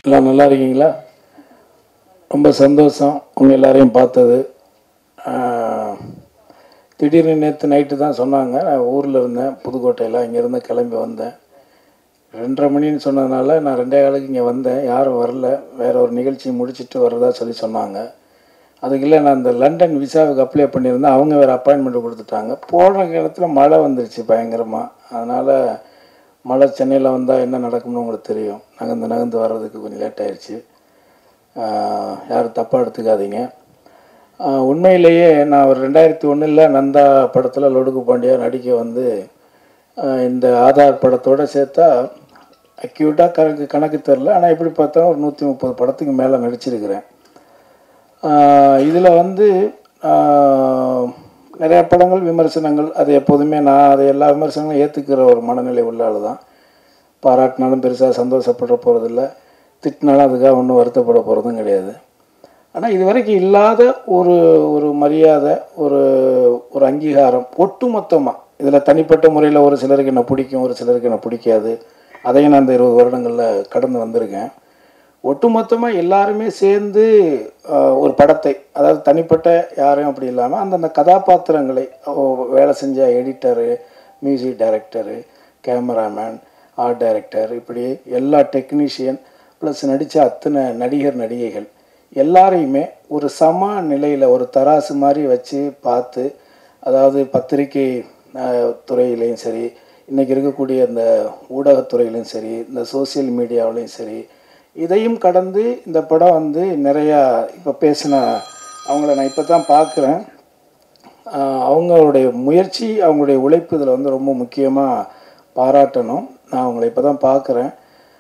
எல்லாம் நல்லா இருக்கீங்களா ரொம்ப சந்தோஷம் உங்கள் எல்லாரையும் பார்த்தது ஆஹ், திடீர்னு நேற்று நைட்டு தான் சொன்னாங்க நான் ஊரில் இருந்தேன் புதுக்கோட்டையில் இங்கேருந்து கிளம்பி வந்தேன் ரெண்டரை மணின்னு சொன்னதுனால நான் ரெண்டே காலுக்கு இங்கே வந்தேன் யாரும் வரல வேற ஒரு நிகழ்ச்சி முடிச்சிட்டு வர்றதா சொல்லி சொன்னாங்க அதுக்கு இல்லை நான் இந்த லண்டன் விசாவுக்கு அப்ளை பண்ணியிருந்தேன் அவங்க வேறு அப்பாயின்மெண்ட் கொடுத்துட்டாங்க போன இடத்துல மழை வந்துருச்சு பயங்கரமாக அதனால் மழை சென்னையில் வந்தால் என்ன நடக்கும்னு உங்களுக்கு தெரியும் நகர்ந்து நகர்ந்து வர்றதுக்கு கொஞ்சம் லேட் ஆயிடுச்சு ஆஹ் யாரும் தப்பாக எடுத்துக்காதீங்க ஆஹ் உண்மையிலேயே நான் ஒரு ரெண்டாயிரத்தி ஒன்றில் நந்தா படத்தில் லொடுக்கு பாண்டியா நடிக்க வந்து ஆஹ் இந்த ஆதார் படத்தோட சேர்த்தா அக்யூட்டாக கணக்கு கணக்கு தெரில ஆனால் எப்படி பார்த்தா ஒரு நூற்றி முப்பது படத்துக்கு மேலே நடிச்சிருக்கிறேன் இதில் வந்து ஆஹ் நிறைய படங்கள் விமர்சனங்கள் அது எப்போதுமே நான் அதை எல்லா விமர்சனங்களும் ஏற்றுக்கிற ஒரு மனநிலை உள்ள ஆள் தான் பாராட்டினாலும் பெருசாக சந்தோஷப்பட போகிறதில்ல திட்டினாலும் அதுக்காக ஒன்றும் வருத்தப்பட போகிறதும் கிடையாது ஆனால் இது வரைக்கும் இல்லாத ஒரு ஒரு மரியாதை ஒரு ஒரு அங்கீகாரம் ஒட்டுமொத்தமாக இதில் தனிப்பட்ட முறையில் ஒரு சிலருக்கு என்ன பிடிக்கும் ஒரு சிலருக்கு என்ன பிடிக்காது அதையும் நான் இந்த இருபது வருடங்களில் கடந்து வந்திருக்கேன் ஒட்டுமொத்தமாக எல்லாருமே சேர்ந்து ஆஹ், ஒரு படத்தை அதாவது தனிப்பட்ட யாரையும் அப்படி இல்லாமல் அந்தந்த கதாபாத்திரங்களை ஓ, வேலை செஞ்ச editor music director cameraman art director இப்படி எல்லா டெக்னீஷியன் ப்ளஸ் நடித்த அத்தனை நடிகர் நடிகைகள் எல்லாரையுமே ஒரு சம நிலையில் ஒரு தராசு மாதிரி வச்சு பார்த்து அதாவது பத்திரிகை ஆஹ், துறையிலையும் சரி இன்றைக்கி இருக்கக்கூடிய இந்த ஊடகத்துறையிலையும் சரி இந்த சோஷியல் மீடியாவிலையும் சரி இதையும் கடந்து இந்த படம் வந்து நிறையா இப்போ பேசின அவங்கள நான் இப்போ தான் பார்க்குறேன் ஆஹ் அவங்களுடைய முயற்சி அவங்களுடைய உழைப்பு இதில் வந்து ரொம்ப முக்கியமாக பாராட்டணும் நான் அவங்கள இப்போ தான் பார்க்குறேன்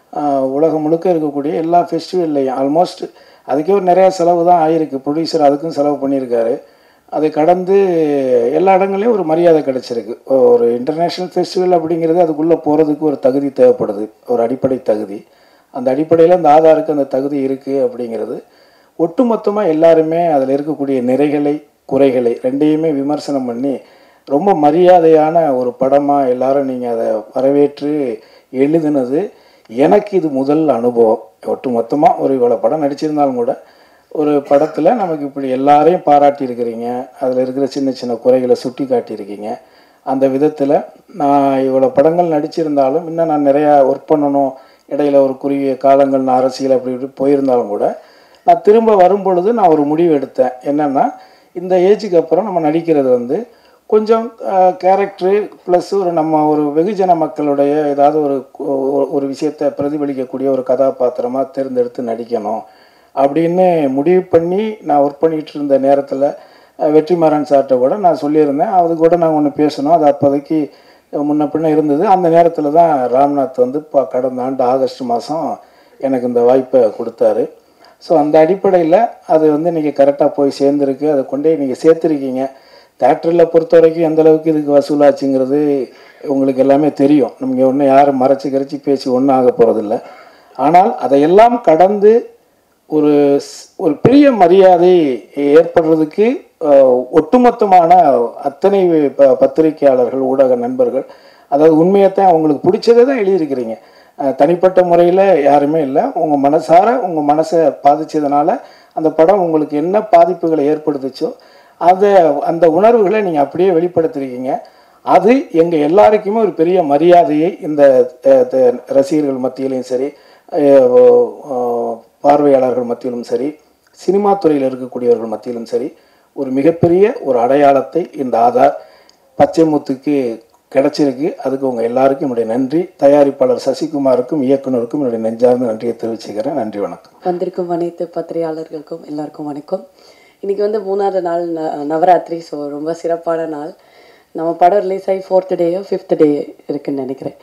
உலகம் முழுக்க இருக்கக்கூடிய எல்லா ஃபெஸ்டிவல்லையும் ஆல்மோஸ்ட் அதுக்கே ஒரு நிறையா செலவு தான் ஆயிருக்கு ப்ரொடியூசர் அதுக்கும் செலவு பண்ணியிருக்காரு அதை கடந்து எல்லா இடங்கள்லையும் ஒரு மரியாதை கிடைச்சிருக்கு ஒரு இன்டர்நேஷ்னல் ஃபெஸ்டிவல் அப்படிங்கிறது அதுக்குள்ளே போகிறதுக்கு ஒரு தகுதி தேவைப்படுது ஒரு அடிப்படை தகுதி அந்த அடிப்படையில் அந்த ஆதாருக்கு அந்த தகுதி இருக்குது அப்படிங்கிறது ஒட்டுமொத்தமாக எல்லாருமே அதில் இருக்கக்கூடிய நிறைகளை குறைகளை ரெண்டையுமே விமர்சனம் பண்ணி ரொம்ப மரியாதையான ஒரு படமாக எல்லாரும் நீங்கள் அதை வரவேற்று எழுதுனது எனக்கு இது முதல் அனுபவம் ஒட்டு மொத்தமாக ஒரு இவ்வளோ படம் நடிச்சிருந்தாலும் கூட ஒரு படத்தில் நமக்கு இப்படி எல்லாரையும் பாராட்டி இருக்கிறீங்க அதில் இருக்கிற சின்ன சின்ன குறைகளை சுட்டி காட்டியிருக்கீங்க அந்த விதத்தில் நான் இவ்வளோ படங்கள் நடிச்சிருந்தாலும் இன்னும் நான் நிறையா ஒர்க் பண்ணணும் இடையில ஒரு குறுகிய காலங்கள் நான் அரசியல் அப்படி இப்படி போயிருந்தாலும் கூட நான் திரும்ப வரும் பொழுது நான் ஒரு முடிவு எடுத்தேன் என்னென்னா இந்த ஏஜுக்கு அப்புறம் நம்ம நடிக்கிறது வந்து கொஞ்சம் கேரக்டரு ப்ளஸ் ஒரு நம்ம ஒரு வெகுஜன மக்களுடைய ஏதாவது ஒரு ஒரு- ஒரு விஷயத்தை பிரதிபலிக்கக்கூடிய ஒரு கதாபாத்திரமாக தேர்ந்தெடுத்து நடிக்கணும் அப்படின்னு முடிவு பண்ணி நான் ஒர்க் பண்ணிகிட்டு இருந்த நேரத்தில் வெற்றிமாறன் சார்கிட்ட கூட நான் சொல்லியிருந்தேன் அது கூட நான் ஒன்று பேசணும் அது அப்போதைக்கு முன்ன பின்ன இருந்தது அந்த நேரத்தில் தான் ராம்நாத் வந்து இப்போ கடந்த ஆண்டு ஆகஸ்ட் மாதம் எனக்கு இந்த வாய்ப்பை கொடுத்தாரு ஸோ அந்த அடிப்படையில் அது வந்து இன்றைக்கி கரெக்டாக போய் சேர்ந்துருக்கு அதை கொண்டே நீங்கள் சேர்த்துருக்கீங்க தேட்டரில் பொறுத்த வரைக்கும் எந்த அளவுக்கு இதுக்கு வசூலாச்சுங்கிறது உங்களுக்கு எல்லாமே தெரியும் நமக்கு ஒன்றும் யாரும் மறைச்சி கரைச்சி பேசி ஒன்றும் ஆக போகிறதில்ல ஆனால் அதையெல்லாம் கடந்து ஒரு ஸ்- ஒரு பெரிய மரியாதை ஏற்படுறதுக்கு அஹ், ஒட்டுமொத்தமான அத்தனை ப- பத்திரிகையாளர்கள் ஊடக நண்பர்கள் அதாவது உண்மையைத்தான் அவங்களுக்கு பிடிச்சதை தான் எழுதியிருக்கிறீங்க அஹ், தனிப்பட்ட முறையில் யாருமே இல்லை உங்கள் மனசார உங்கள் மனசை பாதிச்சதுனால அந்த படம் உங்களுக்கு என்ன பாதிப்புகளை ஏற்படுத்துச்சோ அதை அந்த உணர்வுகளை நீங்கள் அப்படியே வெளிப்படுத்திருக்கீங்க அது எங்கள் எல்லாருக்குமே ஒரு பெரிய மரியாதையை இந்த அஹ், த- ரசிகர்கள் மத்தியிலையும் சரி அஹ், அஹ், பார்வையாளர்கள் மத்தியிலும் சரி சினிமா துறையில் இருக்கக்கூடியவர்கள் மத்தியிலும் சரி ஒரு மிகப்பெரிய ஒரு அடையாளத்தை இந்த ஆதார் பச்சைமுத்துக்கு கிடைச்சிருக்கு அதுக்கு உங்கள் எல்லாருக்கும் என்னுடைய நன்றி தயாரிப்பாளர் சசிகுமாருக்கும் இயக்குனருக்கும் என்னுடைய நெஞ்சார்ந்த நன்றியை தெரிவிச்சுக்கிறேன் நன்றி வணக்கம் வந்திருக்கும் அனைத்து பத்திரிகையாளர்களுக்கும் எல்லாருக்கும் வணக்கம் இன்னைக்கு வந்து மூணாவது நாள் ந- நவராத்திரி ஸோ ரொம்ப சிறப்பான நாள் நம்ம படம் ரிலீஸ் ஆகி ஃபோர்த்து டேயோ ஃபிஃப்த் டே இருக்குன்னு நினைக்கிறேன்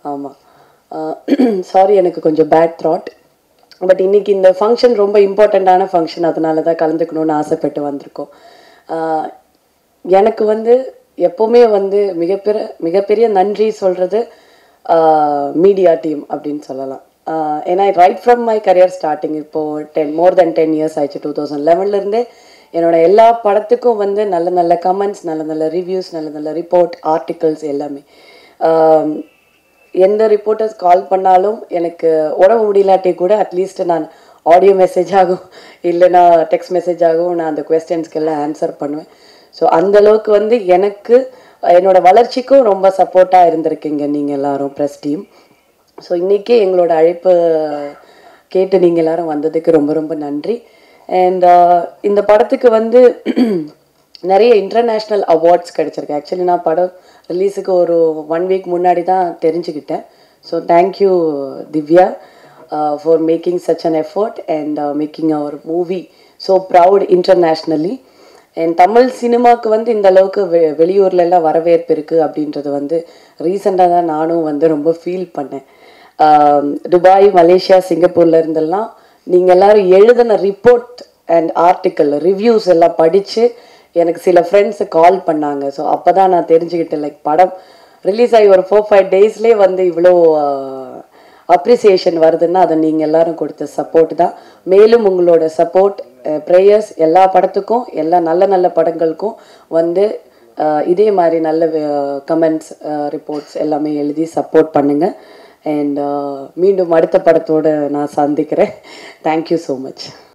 ஆமாம் சாரி எனக்கு கொஞ்சம் பேட் த்ராட் பட் இன்னைக்கு இந்த ஃபங்க்ஷன் ரொம்ப இம்பார்ட்டண்ட்டான ஃபங்க்ஷன் அதனால தான் கலந்துக்கணும்னு ஆசைப்பட்டு வந்திருக்கோம் ஆஹ் எனக்கு வந்து எப்போவுமே வந்து மிகப்பெரிய மிகப்பெரிய நன்றி சொல்கிறது மீடியா டீம் அப்படின்னு சொல்லலாம் ஆஹ் ஏன்னா right from my career starting இப்போது ten more then ten years ஆயிடுச்சு டூ தௌசண்ட் லெவன்லேருந்தே என்னோட எல்லா படத்துக்கும் வந்து நல்ல நல்ல கமெண்ட்ஸ் நல்ல நல்ல ரிவ்யூஸ் நல்ல நல்ல ரிப்போர்ட் ஆர்டிகல்ஸ் எல்லாமே ஆஹ் எந்த ரிப்போர்ட்டர்ஸ் கால் பண்ணாலும் எனக்கு உடம்பு முடியலாட்டி கூட அட்லீஸ்ட் நான் ஆடியோ மெசேஜ் ஆகும் இல்லைன்னா டெக்ஸ்ட் மெசேஜ் ஆகும் நான் அந்த கொஸ்டின்ஸ்க்கு எல்லாம் ஆன்சர் பண்ணுவேன் ஸோ அந்த அளவுக்கு வந்து எனக்கு என்னோட வளர்ச்சிக்கும் ரொம்ப சப்போர்ட்டாக இருந்திருக்கீங்க நீங்கள் எல்லாரும் ப்ரெஸ் டீம் ஸோ இன்றைக்கி எங்களோட அழைப்பு கேட்டு நீங்கள் எல்லாரும் வந்ததுக்கு ரொம்ப ரொம்ப நன்றி அண்ட் இந்த படத்துக்கு வந்து நிறைய இன்டர்நேஷ்னல் அவார்ட்ஸ் கிடைச்சிருக்கு ஆக்சுவலி நான் படம் ரிலீஸுக்கு ஒரு ஒன் வீக் முன்னாடி தான் தெரிஞ்சுக்கிட்டேன் so thank you Divya for making such an effort and making our movie so proud internationally என் தமிழ் சினிமாவுக்கு வந்து இந்த அளவுக்கு வெ வெளியூர்ல எல்லாம் வரவேற்பு இருக்குது அப்படின்றது வந்து ரீசெண்டாக தான் நானும் வந்து ரொம்ப ஃபீல் பண்ணேன் ஆம், துபாய் மலேசியா சிங்கப்பூர்ல இருந்தெல்லாம் நீங்கள் எல்லாரும் எழுதின ரிப்போர்ட் அண்ட் ஆர்டிக்கல் ரிவ்யூஸ் எல்லாம் படித்து எனக்கு சில ஃப்ரெண்ட்ஸு கால் பண்ணாங்க ஸோ அப்போ தான் நான் தெரிஞ்சுக்கிட்டேன் லைக் படம் ரிலீஸ் ஆகி ஒரு ஃபோர் ஃபைவ் டேஸ்லேயே வந்து இவ்வளோ அப்ரிசியேஷன் வருதுன்னா அதை நீங்கள் எல்லாரும் கொடுத்த சப்போர்ட் தான் மேலும் உங்களோட சப்போர்ட் ப்ரேயர்ஸ் எல்லா படத்துக்கும் எல்லா நல்ல நல்ல படங்களுக்கும் வந்து அஹ், இதே மாதிரி நல்ல கமெண்ட்ஸ் ரிப்போர்ட்ஸ் எல்லாமே எழுதி சப்போர்ட் பண்ணுங்கள் அண்ட் மீண்டும் அடுத்த படத்தோட நான் சந்திக்கிறேன் தேங்க்யூ ஸோ மச்